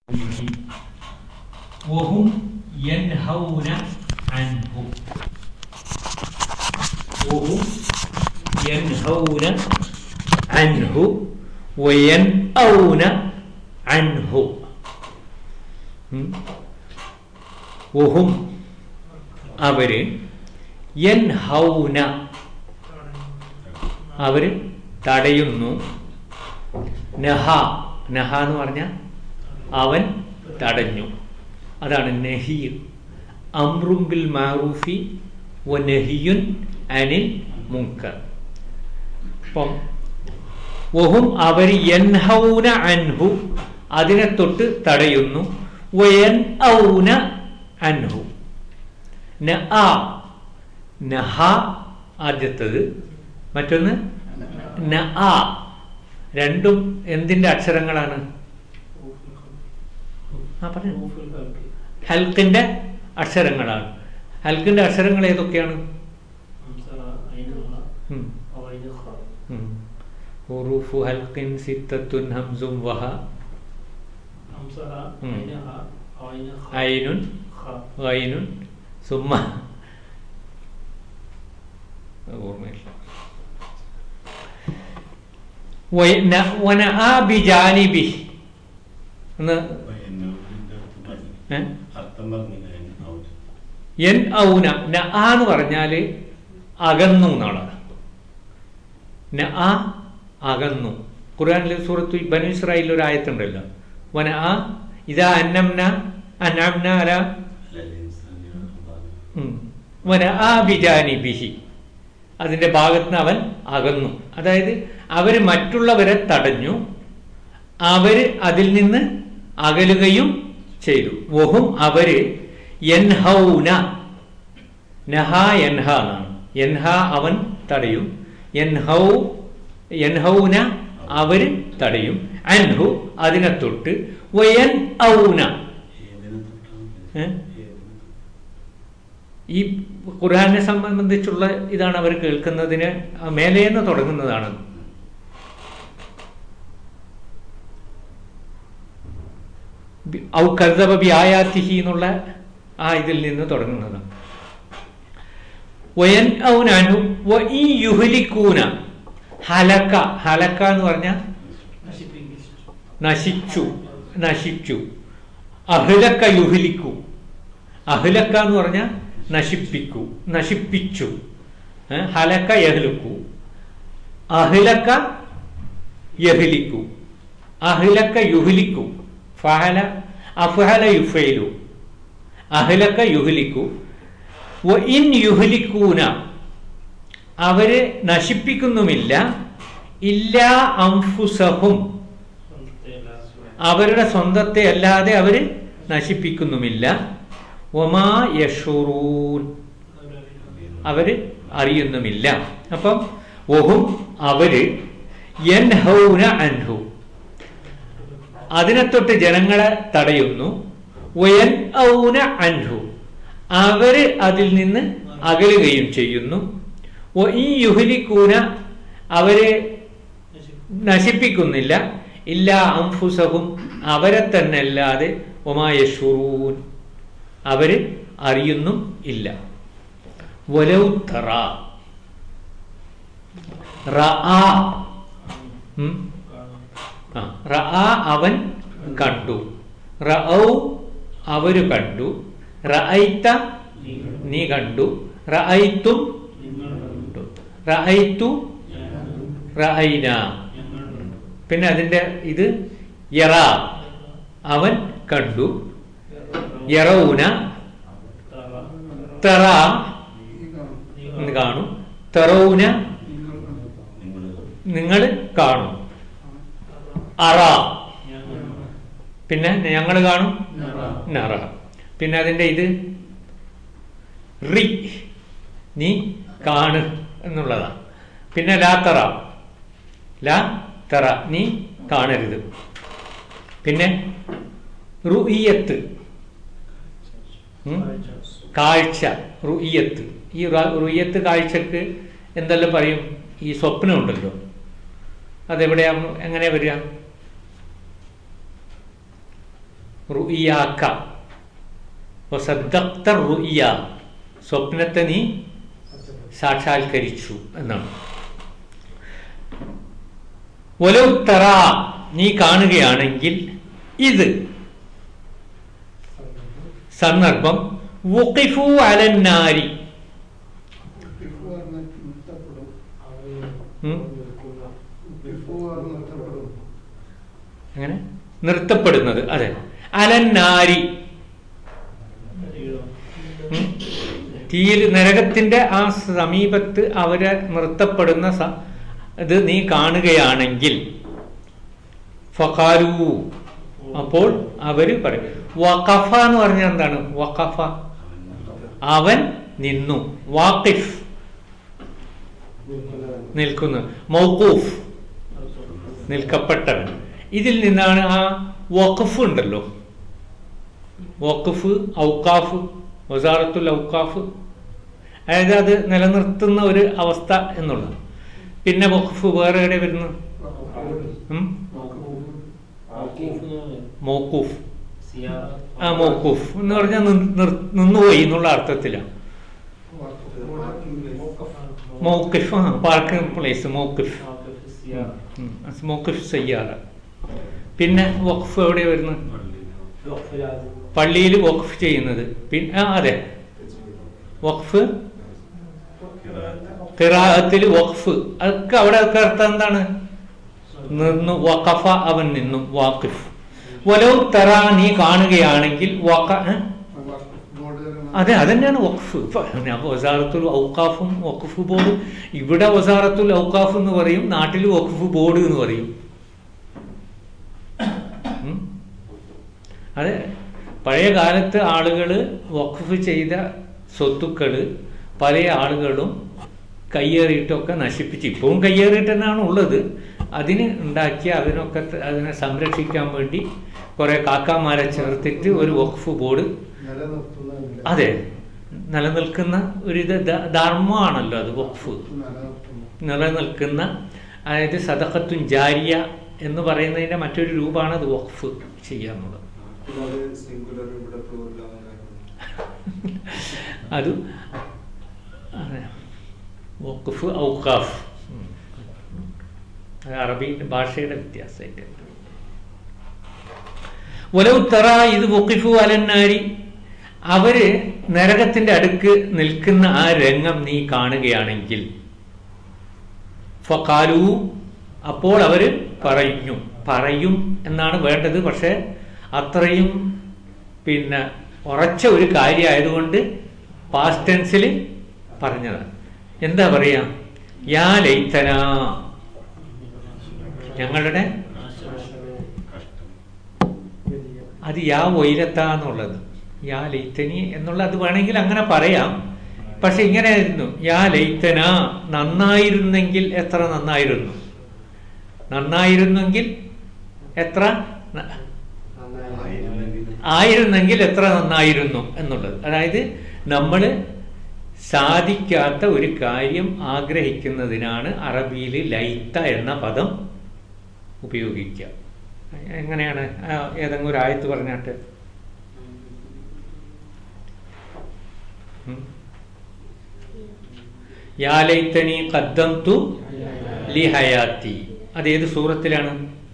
وهم ينهون عنه وهم ينهون عنه وينأون عنه ഉം. വഹും അവര് യൻഹൗന അവര് തടയുന്നു നഹ നഹ എന്ന് പറഞ്ഞാൽ അവൻ തടഞ്ഞു അതാണ് നഹിയ് അമ്രും ബിൽ മാറൂഫി വ നഹിയുൻ അനിൽ മുങ്കർ അപ്പം വഹും അവർ യൻഹൗന അൻഹു അതിനെ തൊട്ട് തടയുന്നു വയൻ ഔന അൻഹു നഅ നഹ ആദ്യത്തത് മറ്റൊന്ന് നഅ രണ്ടും എന്തിന്റെ അക്ഷരങ്ങളാണ് ആ പറഞ്ഞു ഹൽക്കിന്റെ അക്ഷരങ്ങളാണ് ഹൽക്കിന്റെ അക്ഷരങ്ങൾ ഏതൊക്കെയാണ് ഉം. ഉം. ഹുറൂഫു ഹൽക്കിൻ സിത്തത്തുൻ ഹംസും വഹ ഐനുൻ ഗൈനുൻ സുമ്മ അത് ഓർമ്മയില്ല വന- വനആ ബിജാനിബിഹി എന്ന് ഏ? അർത്ഥം പറഞ്ഞില്ല എൻ ഔന ന ആ എന്ന് പറഞ്ഞാല് അകന്നു എന്നാണ് ന ആ അകന്നു ഖുർആനിൽ സൂറത്തു ബനു ഇസ്രായേലിൽ ഒരു ആയത്തുണ്ടല്ലോ വന ആ ഇതാ അന്നംന അന്നംന അല ഉം. വന ആ ബിജാനി ബിഹി അതിന്റെ ഭാഗത്ത് നിന്ന് അവൻ അകന്നു അതായത് അവര് മറ്റുള്ളവരെ തടഞ്ഞു അവര് അതിൽ നിന്ന് അകലുകയും ചെയ്തു വഹും അവര് യൻഹൗന നഹ യൻഹ എന്നാണ് യൻഹ അവൻ തടയും യൻഹൗ യൻഹൗന അവര് തടയും അൻഹു അതിനെ തൊട്ട് വയൻ ഔന ഏ? ഈ ഖുർആനെ സംബന്ധിച്ചുള്ള ഇതാണ് അവർ കേൾക്കുന്നതിന് മേലേന്ന് തുടങ്ങുന്നതാണ് ബി- ഔ കർദബ ബി ആയാത്തിഹി എന്നുള്ള ആ ഇതിൽ നിന്ന് തുടങ്ങുന്നതാണ് വയൻ ഔനാനു വ ഈ യുഹലിക്കൂന ഹലക്ക ഹലക്ക എന്ന് പറഞ്ഞാൽ നശിച്ചു നശിച്ചു അഹ്ലക്ക യുഹലിക്കു അഹ്ലക്ക എന്ന് പറഞ്ഞാൽ നശിപ്പിക്കൂ നശിപ്പിച്ചു ഏ? ഹലക്ക യഹ്ലുക്കു അഹ്ലക്ക യഹ്ലിക്കു അഹ്ലക്ക യുഹ്ലിക്കു ഫഹല അഫഹല യുഫൈലു അഹ്ലക്ക യുഹ്ലിക്കു വ ഇൻ യുഹ്ലിക്കൂന അവര് നശിപ്പിക്കുന്നുമില്ല ഇല്ലാ അംഫുസഹും അവരുടെ സ്വന്തത്തെ അല്ലാതെ അവര് നശിപ്പിക്കുന്നുമില്ല ഒമാ യഷുറൂൻ അവര് അറിയുന്നുമില്ല അപ്പം ഒഹും അവര് യൻഹൗന അൻഹു അതിനെ തൊട്ട് ജനങ്ങളെ തടയുന്നു വയൻ ഔന അൻഹു അവര് അതിൽ നിന്ന് അകലുകയും ചെയ്യുന്നു വ ഈ യുഹലിക്കൂന അവരെ നശിപ്പിക്കുന്നില്ല ഇല്ല അംഫുസഹും അവരെ തന്നെ അല്ലാതെ ഒമായഷുറൂൻ അവര് അറിയുന്നും ഇല്ല വലൗത്തറ റആ ഉം? ആ, റആ അവൻ കണ്ടു റഔ അവര് കണ്ടു റഅയ്ത നീ കണ്ടു റഅയ്ത്തും കണ്ടു റഅയ്തു റഅയ്ന പിന്നെ അതിന്റെ ഇത് യറ അവൻ കണ്ടു യറൗന തെറ എന്ന് കാണും തെറൗന നിങ്ങൾ കാണും അറ പിന്നെ ഞങ്ങൾ കാണും നറ പിന്നെ അതിന്റെ ഇത് റി നീ കാണ് എന്നുള്ളതാണ് പിന്നെ ലാ തറ ലാ തറ നീ കാണരുത് പിന്നെ റുഇയത്ത് ഉം? കാഴ്ച റുഇയത്ത് ഈ റ- റുഇയത്ത് കാഴ്ചക്ക് എന്തെല്ലാം പറയും ഈ സ്വപ്നം ഉണ്ടല്ലോ അതെവിടെയാ എങ്ങനെ വരിക റുഇയാക്ക വസദ്ദഖ്ത റുഇയ സ്വപ്നത്തെ നീ സാക്ഷാത്കരിച്ചു എന്നാണ് ഒലൗത്തറ നീ കാണുകയാണെങ്കിൽ ഇത് സന്ദർഭം വുഖിഫു അലന്നാരി ഉം? അങ്ങനെ നിർത്തപ്പെടുന്നത് അതെ അലന്നാരി ഉം? തീയിൽ നരകത്തിന്റെ ആ സമീപത്ത് അവരെ നിർത്തപ്പെടുന്ന സ- ഇത് നീ കാണുകയാണെങ്കിൽ ഫഖാലു അപ്പോൾ അവര് പറയും വഖഫ എന്ന് പറഞ്ഞാൽ എന്താണ് വഖഫ അവൻ നിന്നു വാക്കിഫ് നിൽക്കുന്നു മൗക്കൂഫ് നിൽക്കപ്പെട്ടവൻ ഇതിൽ നിന്നാണ് ആ വഖഫ് ഉണ്ടല്ലോ വഖഫ് ഔക്കാഫ് വസാറത്തുൽ ഔക്കാഫ് അതായത് അത് നിലനിർത്തുന്ന ഒരു അവസ്ഥ എന്നുള്ളത് പിന്നെ വഖഫ് വേറെ എവിടെ വരുന്നു ഉം? മൗക്കൂഫ് ആ മൗക്കൂഫ് എന്ന് പറഞ്ഞാൽ നിർ- നിർ- നിന്നുപോയി എന്നുള്ള അർത്ഥത്തിലാണ് മൗക്കിഫ് ആ പാർക്കിംഗ് പ്ലേസ് മൗക്കിഫ് ഉം. മൗക്കിഫ് സയ്യാറ പിന്നെ വഖഫ് എവിടെ വരുന്നത് പള്ളിയിൽ വഖഫ് ചെയ്യുന്നത് പിന്നെ ആ അതെ വഖഫ് ഖിറാഅത്തിൽ വഖഫ് അതൊക്കെ അവിടെ ഒക്കെ അർത്ഥം എന്താണ് നിന്നു വഖഫ അവൻ നിന്നു വാക്കിഫ് വലോ തറ നീ കാണുകയാണെങ്കിൽ വഖ ഏ? അതെ അതന്നെയാണ് വഖഫ് ഇപ്പൊ ഞാൻ വസാറത്തുൽ ഔക്കാഫും വഖഫ് ബോർഡ് ഇവിടെ വസാറത്തുൽ ഔക്കാഫ് എന്ന് പറയും നാട്ടിൽ വഖഫ് ബോർഡ് എന്ന് പറയും ഉം? അതെ പഴയ കാലത്ത് ആളുകൾ വഖഫ് ചെയ്ത സ്വത്തുക്കൾ പല ആളുകളും കയ്യേറിയിട്ടൊക്കെ നശിപ്പിച്ച് ഇപ്പോഴും കയ്യേറിയിട്ട് തന്നെയാണ് ഉള്ളത് അതിന് ഉണ്ടാക്കിയ അതിനൊക്കെ ത- അതിനെ സംരക്ഷിക്കാൻ വേണ്ടി കുറെ കാക്കാമാരെ ചേർത്തിട്ട് ഒരു വഖഫ് ബോർഡ് അതെ നിലനിൽക്കുന്ന ഒരു ഇത് ധ- ധർമ്മമാണല്ലോ അത് വഖഫ് നിലനിൽക്കുന്ന അതായത് സദഖത്തുൻ ജാരിയ എന്ന് പറയുന്നതിന്റെ മറ്റൊരു രൂപമാണ് അത് വഖഫ് ചെയ്യാന്നുള്ളത് അത് അതെ. വഖഫ് ഔഖാഫ് ഉം. അത് അറബി ഭാഷയുടെ വ്യത്യാസമായിട്ട് ഒലൗത്തറ ഇത് വഖിഫു അലന്നാരി അവര് നരകത്തിന്റെ അടുക്ക് നിൽക്കുന്ന ആ രംഗം നീ കാണുകയാണെങ്കിൽ ഫക്കാലു അപ്പോൾ അവര് പറഞ്ഞു പറയും എന്നാണ് വേണ്ടത് പക്ഷെ അത്രയും പിന്നെ ഉറച്ച ഒരു കാര്യമായതുകൊണ്ട് പാസ്റ്റ് ടെൻസിൽ പറഞ്ഞതാണ് എന്താ പറയാ യാ ലൈത്തന ഞങ്ങളുടെ അത് യാ വൈരത്ത എന്നുള്ളത് യാ ലൈത്തനി എന്നുള്ള അത് വേണമെങ്കിൽ അങ്ങനെ പറയാം പക്ഷെ ഇങ്ങനെ ആയിരുന്നു യാ ലൈത്തന നന്നായിരുന്നെങ്കിൽ എത്ര നന്നായിരുന്നു നന്നായിരുന്നെങ്കിൽ എത്ര ന- ആയിരുന്നെങ്കിൽ എത്ര നന്നായിരുന്നു എന്നുള്ളത് അതായത് നമ്മൾ സാധിക്കാത്ത ഒരു കാര്യം ആഗ്രഹിക്കുന്നതിനാണ് അറബിയിൽ ലൈത്ത എന്ന പദം ഉപയോഗിക്കുക എങ്ങനെയാണ് ആ, ഏതെങ്കിലും ഒരു ആയത്ത് പറഞ്ഞാട്ട് ഉം. യാ ലൈത്തനി ഖദ്ദംതു ലി ഹയാത്തി അത് ഏത് സൂറത്തിലാണ്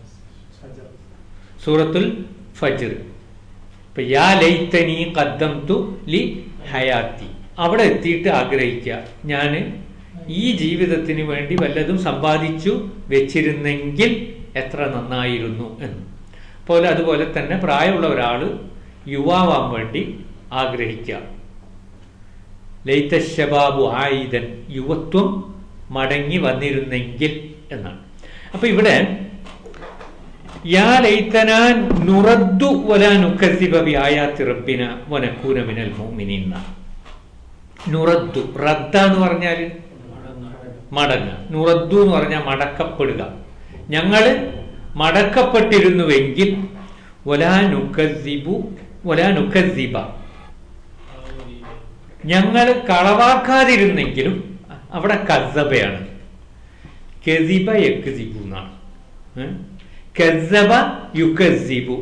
സൂറത്തുൽ ഫജ്ർ ഇപ്പൊ യാ ലൈത്തനി ഖദ്ദംതു ലി ഹയാത്തി അവിടെ എത്തിയിട്ട് ആഗ്രഹിക്കുക ഞാൻ ഈ ജീവിതത്തിന് വേണ്ടി വല്ലതും സമ്പാദിച്ചു വെച്ചിരുന്നെങ്കിൽ എത്ര നന്നായിരുന്നു എന്ന് പോലെ അതുപോലെ തന്നെ പ്രായമുള്ള ഒരാൾ യുവാവാൻ വേണ്ടി ആഗ്രഹിക്കുക ലൈത്ത ശബാബു ആയിദൻ യുവത്വം മടങ്ങി വന്നിരുന്നെങ്കിൽ എന്നാണ് അപ്പൊ ഇവിടെ യാ ലൈത്തനാൻ നുറദ്ദു വലാ നുക്കസിബ ബി ആയാത്തി റബ്ബിന വനക്കൂന മിനൽ മുഅ്മിനീൻ എന്നാണ്. നുറദ്ദു റദ്ദ എന്ന് പറഞ്ഞാൽ മടങ്ങ നുറദ്ദു എന്ന് പറഞ്ഞാൽ മടക്കപ്പെടുക ഞങ്ങള് മടക്കപ്പെട്ടിരുന്നുവെങ്കിൽ വലാ നുക്കസിബു വലാ നുക്കസിബ ഞങ്ങൾ കളവാക്കാതിരുന്നെങ്കിലും അവിടെ കസബയാണ് കെസിബ യക്സിബു എന്നാണ് ഏ? കസബ യുക്കസിബു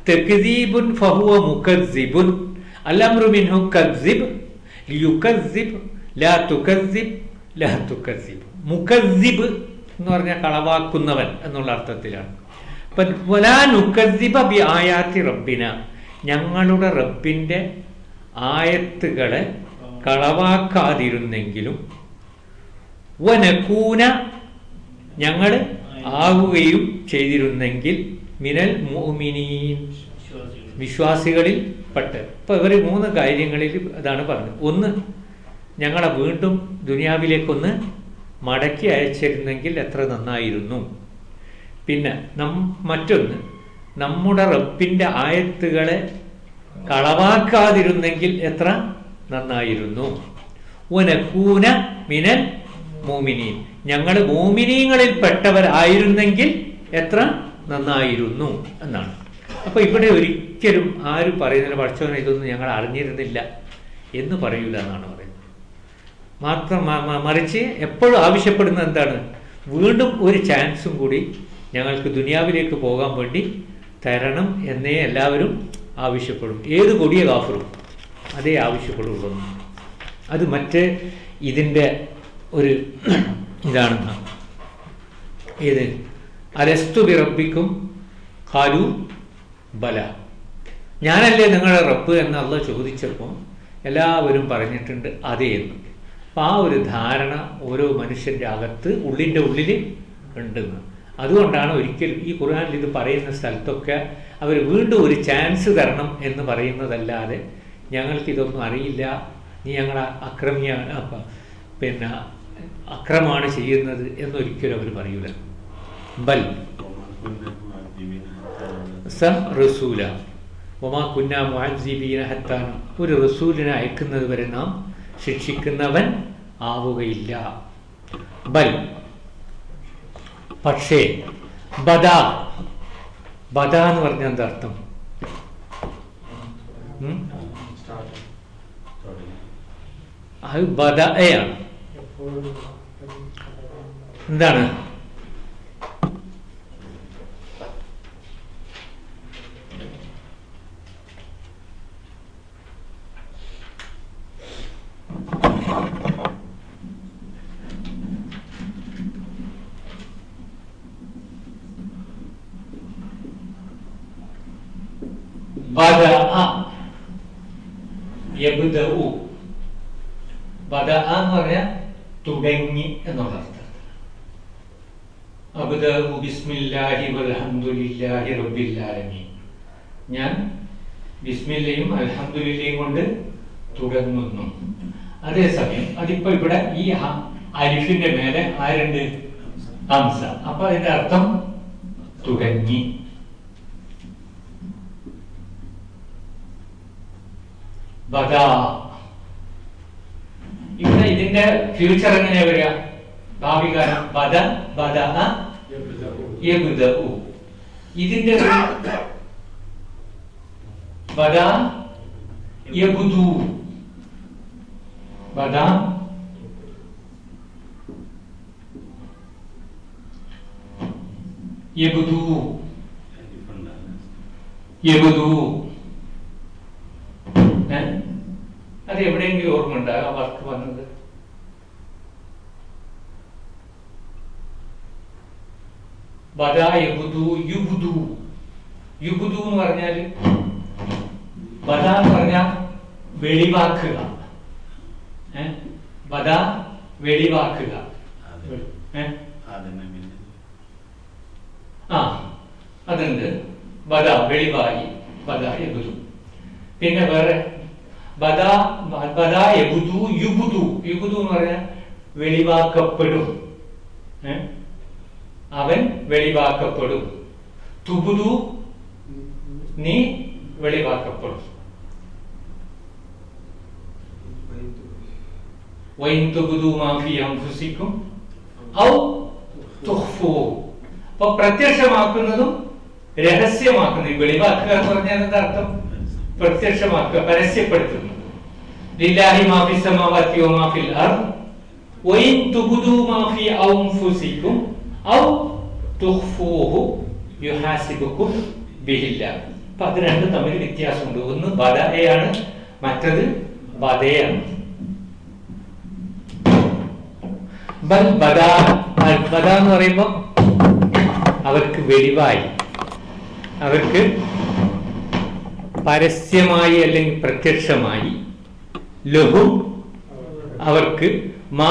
തക്ദീബുൻ ഫഹുവ മുകദ്ദിബുൻ അൽഅംറു മിൻഹു കദ്ദിബ് ലിയുകദ്ദിബ് ലാ തുകദ്ദിബ് ലാ തുകദ്ദിബ് മുകദ്ദിബ് എന്ന് പറഞ്ഞാൽ കളവാക്കുന്നവൻ എന്നുള്ള അർത്ഥത്തിലാണ് അപ്പം വലാ നുക്കദ്ദിബ ബി ആയാത്തി റബ്ബിന ഞങ്ങളുടെ റബ്ബിൻ്റെ ആയത്തുകളെ കളവാക്കാതിരുന്നെങ്കിലും വനക്കൂന ഞങ്ങൾ ആകുകയും ചെയ്തിരുന്നെങ്കിൽ മിനൽ മുഅ്മിനീൻ വിശ്വാസികളിൽ പെട്ട് ഇപ്പൊ ഇവർ മൂന്ന് കാര്യങ്ങളിൽ അതാണ് പറഞ്ഞത് ഒന്ന് ഞങ്ങളെ വീണ്ടും ദുനിയാവിലേക്കൊന്ന് മടക്കി അയച്ചിരുന്നെങ്കിൽ എത്ര നന്നായിരുന്നു പിന്നെ നം മറ്റൊന്ന് നമ്മുടെ റബ്ബിൻ്റെ ആയത്തുകളെ കളവാക്കാതിരുന്നെങ്കിൽ എത്ര നന്നായിരുന്നു ഒനക്കൂന മിനൽ മോമിനീൻ ഞങ്ങൾ മോമിനീങ്ങളിൽ പെട്ടവരായിരുന്നെങ്കിൽ എത്ര നന്നായിരുന്നു എന്നാണ് അപ്പൊ ഇവിടെ ഒരിക്കലും ആരും പറയുന്നില്ല പഠിച്ചവനെ ഇതൊന്നും ഞങ്ങൾ അറിഞ്ഞിരുന്നില്ല എന്ന് പറയൂല എന്നാണ് പറയുന്നത് മാത്രം മ- മ- മറിച്ച് എപ്പോഴും ആവശ്യപ്പെടുന്നത് എന്താണ് വീണ്ടും ഒരു ചാൻസും കൂടി ഞങ്ങൾക്ക് ദുനിയാവിലേക്ക് പോകാൻ വേണ്ടി തരണം എന്നേ എല്ലാവരും ആവശ്യപ്പെടും ഏത് കൊടിയ കാഫറും അതേ ആവശ്യപ്പെടുള്ളൂ അത് മറ്റ് ഇതിൻ്റെ ഒരു ഇതാണ് ഇത് അലസ്തു ബിറബിക്കും ഖാലു ബല ഞാനല്ലേ നിങ്ങളുടെ റബ്ബ് എന്ന് അള്ള ചോദിച്ചപ്പോൾ എല്ലാവരും പറഞ്ഞിട്ടുണ്ട് അതേ എന്ന് അപ്പം ആ ഒരു ധാരണ ഓരോ മനുഷ്യൻ്റെ അകത്ത് ഉള്ളിൻ്റെ ഉള്ളിൽ ഉണ്ടെന്ന് അതുകൊണ്ടാണ് ഒരിക്കലും ഈ ഖുർആനിൽ ഇത് പറയുന്ന സ്ഥലത്തൊക്കെ അവർ വീണ്ടും ഒരു ചാൻസ് തരണം എന്ന് പറയുന്നതല്ലാതെ ഞങ്ങൾക്കിതൊന്നും അറിയില്ല നീ ഞങ്ങളെ അക്രമിയാണ് അപ്പ- പിന്നെ അക്രമമാണ് ചെയ്യുന്നത് എന്നൊരിക്കലും അവർ പറയൂല ബൽ സ റസൂല ഒമാ കുന്ന മുഅദ്ദിബീന ഹത്താന ഒരു റസൂലിനെ അയക്കുന്നത് വരെ നാം ശിക്ഷിക്കുന്നവൻ ആവുകയില്ല ബൽ പക്ഷേ ബദ ബദ എന്ന് പറഞ്ഞ എന്താ അർത്ഥം ഉം? അത് ബദയാണ് എന്താണ് ബദഅ യബ്ദഉ ബദഅ എന്ന് പറഞ്ഞാൽ തുടങ്ങി എന്നുള്ള അർത്ഥം അബ്ദഉ ബിസ്മില്ലാഹി വൽഹംദുലില്ലാഹി റബ്ബിൽ ആലമീൻ ഞാൻ ബിസ്മില്ലയും അൽഹംദുലില്ലയും കൊണ്ട് തുടങ്ങുന്നു അതേസമയം അതിപ്പോ ഇവിടെ ഈ ഹ- അരിഫിന്റെ മേലെ ആരുണ്ട് ഹംസ അപ്പൊ അതിന്റെ അർത്ഥം തുടങ്ങി ബദ ഇവിടെ ഇതിന്റെ ഫ്യൂച്ചർ എങ്ങനെയാ വരിക ഭാവി കാലം ബദ ബദ യബ്ദഉ ഇതിന്റെ ഒരു ബദ യബ്ദു ബദ യബ്ദു യബ്ദു ഏ? അത് എവിടെയെങ്കിലും ഓർമ്മ ഉണ്ട് ആ വർക്ക് വന്നത് ബദ യബുദു യുബുദു യുബുദു എന്ന് പറഞ്ഞാൽ ബദ എന്ന് പറഞ്ഞാൽ വെളിവാക്കുക ഏ? ബദ വെളിവാക്കുക ഏ? ആ അതുണ്ട് ബദ വെളിവായി ബദ യബുദു പിന്നെ വേറെ ബദ ബദ യബുദു യുബുദു യുബുദു എന്ന് പറഞ്ഞാൽ വെളിവാക്കപ്പെടും ഏ? അവൻ വെളിവാക്കപ്പെടും തുബുദു നീ വെളിവാക്കപ്പെടും വൈൻ തുബുദു മാഫി അംഫുസിക്കും ഔ തുഖ്ഫു അപ്പൊ പ്രത്യക്ഷമാക്കുന്നതും രഹസ്യമാക്കുന്നു ഈ വെളിവാക്കുക എന്ന് പറഞ്ഞാൽ എന്താ അർത്ഥം പ്രത്യക്ഷമാക്കുക പരസ്യപ്പെടുത്തുന്നു ലില്ലാഹി മാഫി സമാവാത്തി വമാഫിൽ അർദ് വൈൻ തുബ്ദു മാഫി അൻഫുസിക്കും ഔ തുഖ്ഫൂഹു യുഹാസിബുക്കും ബിഹില്ല അപ്പൊ അത് രണ്ടും തമ്മിൽ വ്യത്യാസമുണ്ട് ഒന്ന് ബദയാണ് മറ്റത് ബദയാണ് ബൽ ബദ ബൽ ബദ എന്ന് പറയുമ്പോൾ അവർക്ക് വെളിവായി അവർക്ക് പരസ്യമായി അല്ലെങ്കിൽ പ്രത്യക്ഷമായി ലഹു അവർക്ക് മാ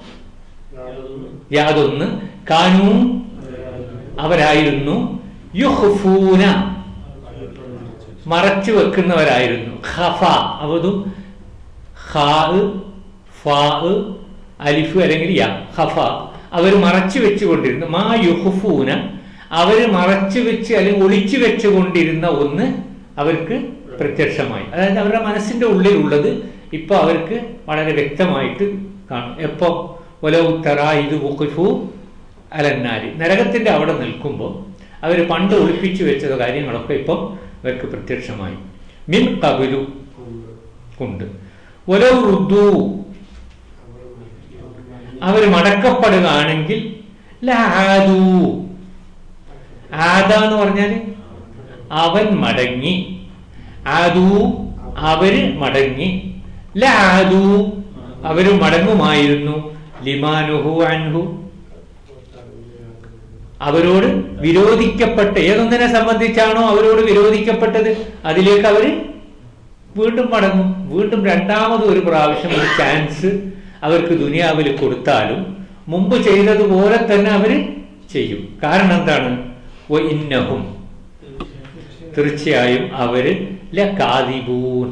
യാതൊന്ന് കാനൂ അവരായിരുന്നു യുഹ്ഫൂന മറച്ചു വെക്കുന്നവരായിരുന്നു ഖഫ അവതും ഖാ ഫാ അലിഫ് അല്ലെങ്കിൽ യാ ഖഫ അവർ മറച്ചു വെച്ചുകൊണ്ടിരുന്നു മാ യുഹ്ഫൂന അവർ മറച്ചു വെച്ച് അല്ലെങ്കിൽ ഒളിച്ചു വെച്ചുകൊണ്ടിരുന്ന ഒന്ന് അവർക്ക് പ്രത്യക്ഷമായി അതായത് അവരുടെ മനസ്സിന്റെ ഉള്ളിലുള്ളത് ഇപ്പൊ അവർക്ക് വളരെ വ്യക്തമായിട്ട് കാണും എപ്പോ ഒലവുത്തറ ഇത് ഉഖിഫു അലന്നാരി നരകത്തിന്റെ അവിടെ നിൽക്കുമ്പോൾ അവർ പണ്ട് ഒളിപ്പിച്ചു വെച്ച കാര്യങ്ങളൊക്കെ ഇപ്പം അവർക്ക് പ്രത്യക്ഷമായി മിൻ കബിലു കൊണ്ട് ഒലോ റുദ്ദു അവർ മടക്കപ്പെടുകയാണെങ്കിൽ ലാദു ആദ എന്ന് പറഞ്ഞാൽ അവൻ മടങ്ങി ആദു അവര് മടങ്ങി ലാദു അവര് മടങ്ങുമായിരുന്നു ലിമാനുഹു അൻഹു അവരോട് വിരോധിക്കപ്പെട്ട ഏതൊന്നിനെ സംബന്ധിച്ചാണോ അവരോട് വിരോധിക്കപ്പെട്ടത് അതിലേക്ക് അവര് വീണ്ടും മടങ്ങും വീണ്ടും രണ്ടാമത് ഒരു പ്രാവശ്യം ഒരു ചാൻസ് അവർക്ക് ദുനിയാവിൽ കൊടുത്താലും മുമ്പ് ചെയ്തതുപോലെ തന്നെ അവര് ചെയ്യും കാരണം എന്താണ് ഒ ഇന്നഹും തീർച്ചയായും അവര് ലകാദിബൂൻ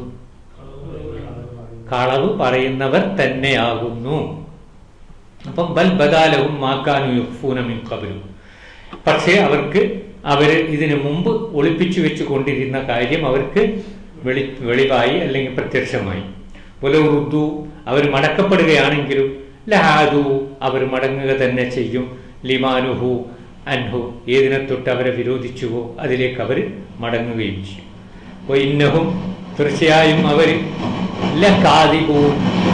കളവ് പറയുന്നവർ തന്നെയാകുന്നു അപ്പം ബൽ ബദാലവും മാക്കാനു യുഫൂന മിൻ ഖബലു പക്ഷേ അവർക്ക് അവര് ഇതിനു മുമ്പ് ഒളിപ്പിച്ചു വെച്ചു കൊണ്ടിരുന്ന കാര്യം അവർക്ക് വെളി വെളിവായി അല്ലെങ്കിൽ പ്രത്യക്ഷമായി ഉദു അവർ മടക്കപ്പെടുകയാണെങ്കിലും ലഹാദു അവർ മടങ്ങുക തന്നെ ചെയ്യും ലിമാനുഹു അൻഹു ഏതിനെ തൊട്ട് അവരെ വിരോധിച്ചുവോ അതിലേക്ക് അവർ മടങ്ങുകയും ചെയ്യും അപ്പോൾ ഇന്നഹും തീർച്ചയായും അവർ ലകാദിബൂൻ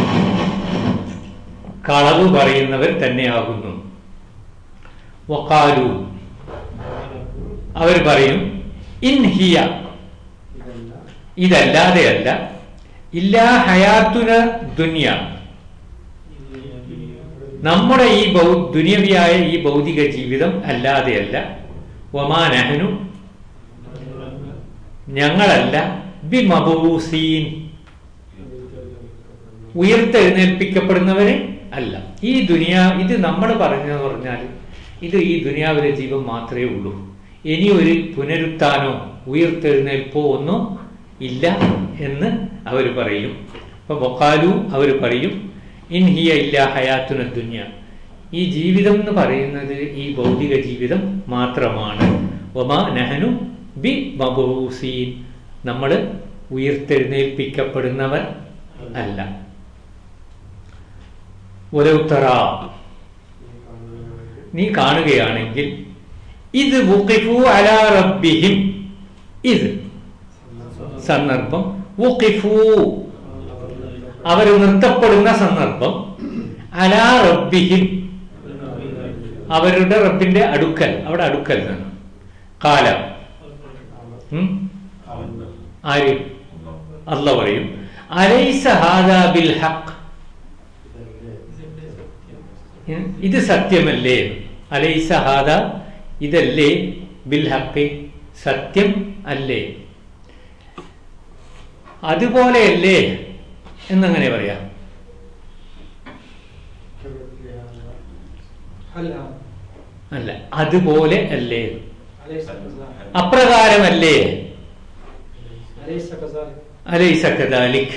കളവ് പറയുന്നവർ തന്നെയാകുന്നു വക്കാലു അവർ പറയും ഇൻഹിയ ഇതല്ലാതെയല്ല ഇല്ലാ ഹയാത്തുന ദുനിയ നമ്മുടെ ഈ ഭൗ ദുനിയവിയായ ഈ ഭൗതിക ജീവിതം അല്ലാതെയല്ല ഒമാനഹനു ഞങ്ങളല്ല ബി മബൂസീൻ ഉയർത്തെഴുന്നേൽപ്പിക്കപ്പെടുന്നവരെ അല്ല ഈ ദുനിയാ ഇത് നമ്മൾ പറഞ്ഞെന്ന് പറഞ്ഞാൽ ഇത് ഈ ദുനിയാവിലെ ജീവൻ മാത്രമേ ഉള്ളൂ ഇനി ഒരു പുനരുത്ഥാനോ ഉയർത്തെഴുന്നേൽപ്പോ ഒന്നും ഇല്ല എന്ന് അവർ പറയും അപ്പൊ ബൊക്കാലു അവർ പറയും ഇൻഹിയ ഇല്ല ഹയാത്തുന ദുന്യ ഈ ജീവിതം എന്ന് പറയുന്നത് ഈ ഭൗതിക ജീവിതം മാത്രമാണ് ഒമാ നഹനു ബി മബൂസീൻ നമ്മൾ ഉയർത്തെഴുന്നേൽപ്പിക്കപ്പെടുന്നവർ അല്ല ഒരൗത്തറ നീ കാണുകയാണെങ്കിൽ ഇത് വുഖിഫു അലാ റബ്ബിഹിം ഇത് സന്ദർഭം വുഖിഫു അവർ നിർത്തപ്പെടുന്ന സന്ദർഭം അലാ റബ്ബിഹിം അവരുടെ റബ്ബിന്റെ അടുക്കൽ അവിടെ അടുക്കൽ നിന്ന് കാലം ഉം? ആര് അല്ല പറയും അലൈസ ഹാദാ ബിൽ ഹഖ് ഇത് സത്യമല്ലേ അലൈസ ഹാദ ഇതല്ലേ ബിൽ ഹക്ക് സത്യം അല്ലേ അതുപോലെയല്ലേ എന്നങ്ങനെ പറയാം هلا അല്ല അതുപോലെ അല്ലേ أليس كذلك അപ്രകാരമല്ലേ أليس كذلك അലൈസ കദാലിക്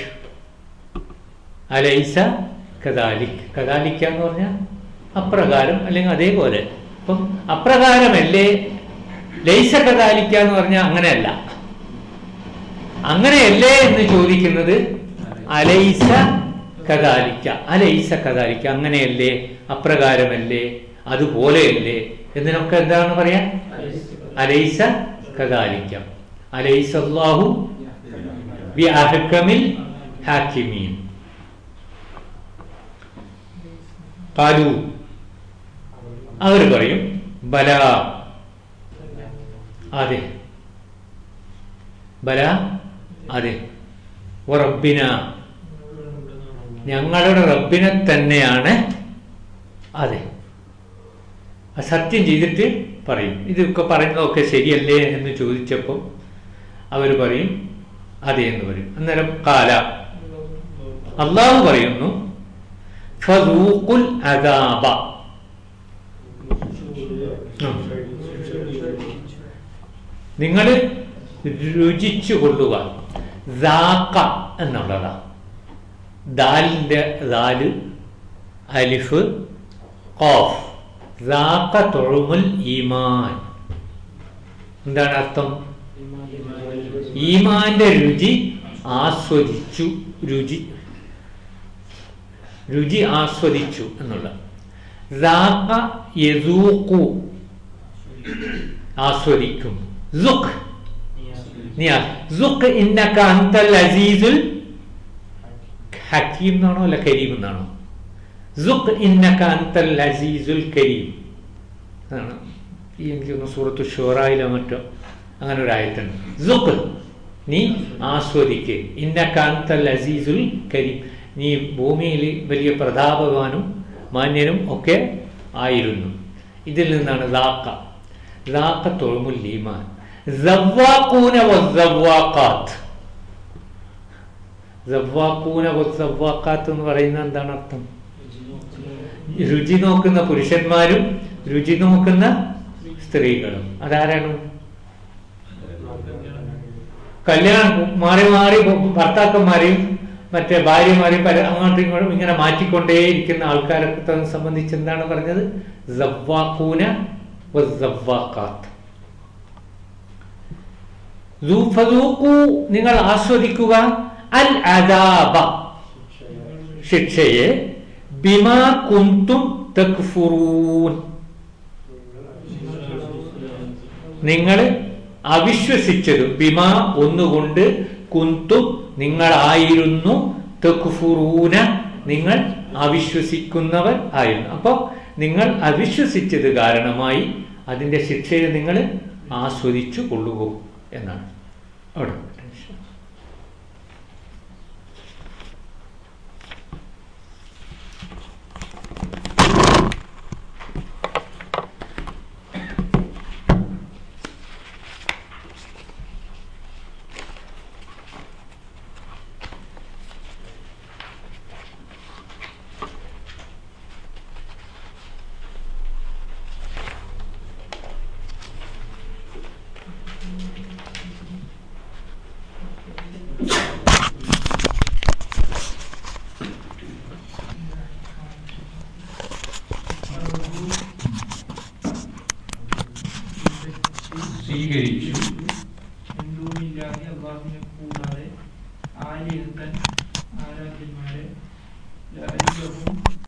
അലൈസ കദാലിക് കദാലിക്ക എന്ന് പറഞ്ഞാൽ അപ്രകാരം അല്ലെങ്കിൽ അതേപോലെ അപ്പം അപ്രകാരമല്ലേ ലൈസ കദാലിക്ക എന്ന് പറഞ്ഞാൽ അങ്ങനെയല്ല അങ്ങനെയല്ലേ എന്ന് ചോദിക്കുന്നത് അലൈസ കദാലിക്ക അലൈസ കദാലിക്ക അങ്ങനെയല്ലേ അപ്രകാരമല്ലേ അതുപോലെയല്ലേ എന്നതിനൊക്കെ എന്താണ് പറയാ അലൈസ കദാലിക്ക അലൈസ അല്ലാഹു ബി അഹ്കമിൽ ഹാക്കിമീൻ കാലു അവർ പറയും ബല അതെ ബല അതെ റബ്ബിന ഞങ്ങളുടെ റബ്ബിനെ തന്നെയാണ് അതെ ആ സത്യം ചെയ്തിട്ട് പറയും ഇതൊക്കെ പറയുന്നതൊക്കെ ശരിയല്ലേ എന്ന് ചോദിച്ചപ്പോൾ അവർ പറയും അതെ എന്ന് പറയും അന്നേരം കാല അള്ളാഹു പറയുന്നു ഫദൂഖുൽ അദാബ നിങ്ങൾ രുചിച്ചു കൊള്ളുക ദാക്ക എന്നുള്ളതാ ദാലിൻ്റെ ദാല് അലിഫ് ഖാഫ് ദാക്ക തൊഴുമുൽ ഈമാൻ എന്താണ് അർത്ഥം ഈമാന്റെ രുചി ആസ്വദിച്ചു രുചി രുചി ആസ്വദിച്ചു എന്നുള്ള ദാക്ക യദൂഖു ആസ്വദിക്കും സുഖ് സുഖ് ഇന്നക അന്തൽ അസീസുൽ ഹക്കീം എന്നാണോ അല്ല കരീം എന്നാണോ സുഖ് ഇന്നക അന്തൽ അസീസുൽ കരീം അതാണ് ഈ എനിക്ക് തോന്നുന്നു സൂറത്ത് ഷോറായിലോ മറ്റോ അങ്ങനെ ഒരു ആയത്തുണ്ട് സുഖ് നീ ആസ്വദിക്ക് ഇന്നക അന്തൽ അസീസുൽ കരീം നീ ഭൂമിയിൽ വലിയ പ്രതാപവാനും മാന്യനും ഒക്കെ ആയിരുന്നു ഇതിൽ നിന്നാണ് ദാക്ക ദാക്ക തൊഴുമുൽ ഈമാൻ സവ്വാക്കൂന വസ്സവ്വാക്കാത്ത് സവ്വാക്കൂന വസ്സവ്വാക്കാത്ത് എന്ന് പറയുന്ന എന്താണ് അർത്ഥം രുചി നോക്കുന്ന പുരുഷന്മാരും രുചി നോക്കുന്ന സ്ത്രീകളും അതാരാണ് കല്യാണം മാറി മാറി ഭർത്താക്കന്മാരെയും മറ്റേ ഭാര്യമാരെയും പല അങ്ങോട്ടും ഇങ്ങോട്ടും ഇങ്ങനെ മാറ്റിക്കൊണ്ടേയിരിക്കുന്ന ആൾക്കാരെ സംബന്ധിച്ച് എന്താണ് പറഞ്ഞത് സവ്വാക്കൂന വസ്സവ്വാക്കാത്ത് നിങ്ങൾ ആസ്വദിക്കുക അൽ അദാബ ശിക്ഷയെ ബിമാ കുന്തും തക്ഫുറൂൻ നിങ്ങൾ അവിശ്വസിച്ചത് ബിമാ ഒന്നുകൊണ്ട് കുന്തും നിങ്ങളായിരുന്നു തക്ഫുറൂന നിങ്ങൾ അവിശ്വസിക്കുന്നവർ ആയിരുന്നു അപ്പോൾ നിങ്ങൾ അവിശ്വസിച്ചത് കാരണമായി അതിന്റെ ശിക്ഷയെ നിങ്ങൾ ആസ്വദിച്ചു കൊള്ളുക എന്നാണ് അവിടെ സ്വീകരിച്ചു ഹിന്ദുവില്ലാതെ അള്ളാഹുവിനെ കൂടാതെ ആരെഴുത്താൻ ആരാധ്യന്മാരെ രാജ്യവും